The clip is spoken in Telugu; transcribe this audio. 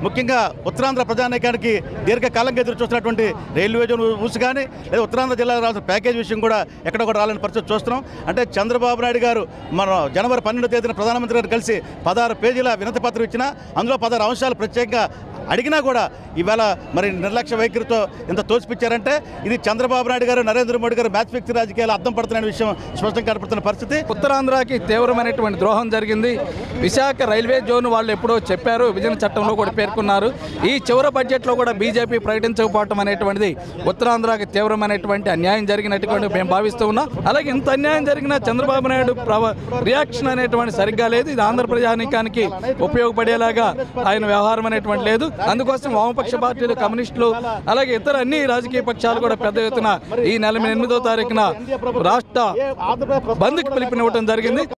ముఖ్యంగా ఉత్తరాంధ్ర ప్రజానీకానికి దీర్ఘకాలంగా ఎదురు చూస్తున్నటువంటి రైల్వే జోన్ ఊసి కానీ లేదా ఉత్తరాంధ్ర జిల్లాలో రావాల్సిన ప్యాకేజ్ విషయం కూడా ఎక్కడ కూడా రాలని పరిస్థితి చూస్తున్నాం అంటే చంద్రబాబు నాయుడు గారు మన జనవరి పన్నెండో తేదీన ప్రధానమంత్రి గారు కలిసి పదహారు పేజీల వినతి పత్రం ఇచ్చినా అందులో పదహారు అంశాలు ప్రత్యేకంగా అడిగినా కూడా ఇవాళ మరి నిర్లక్ష్య వైఖరితో ఇంత తోసిపిచ్చారంటే ఇది చంద్రబాబు నాయుడు గారు నరేంద్ర మోడీ గారు మ్యాచ్ ఫిక్స్ రాజకీయాలు అర్థం పడుతున్న విషయం స్పష్టంగా కనపడుతున్న పరిస్థితి ఉత్తరాంధ్రకి తీవ్రమైనటువంటి ద్రోహం జరిగింది విశాఖ రైల్వే జోన్ వాళ్ళు ఎప్పుడో చెప్పారు విభజన చట్టంలో కూడా పేర్కొన్నారు ఈ చివరి బడ్జెట్లో కూడా బీజేపీ ప్రకటించకపోవటం అనేటువంటిది ఉత్తరాంధ్రకి తీవ్రమైనటువంటి అన్యాయం జరిగినటువంటి మేము భావిస్తూ ఉన్నాం అలాగే ఇంత అన్యాయం జరిగిన చంద్రబాబు నాయుడు ప్రవ రియాక్షన్ అనేటువంటి సరిగ్గా లేదు ఇది ఆంధ్ర ప్రజానీకానికి ఉపయోగపడేలాగా ఆయన వ్యవహారం అనేటువంటి లేదు అందుకోసం వామపక్ష పార్టీలు కమ్యూనిస్టులు అలాగే ఇతర అన్ని రాజకీయ పక్షాలు కూడా పెద్ద ఎత్తున ఈ నెల ఎనిమిదో తారీఖున రాష్ట్ర బంద్కి పిలుపునివ్వడం జరిగింది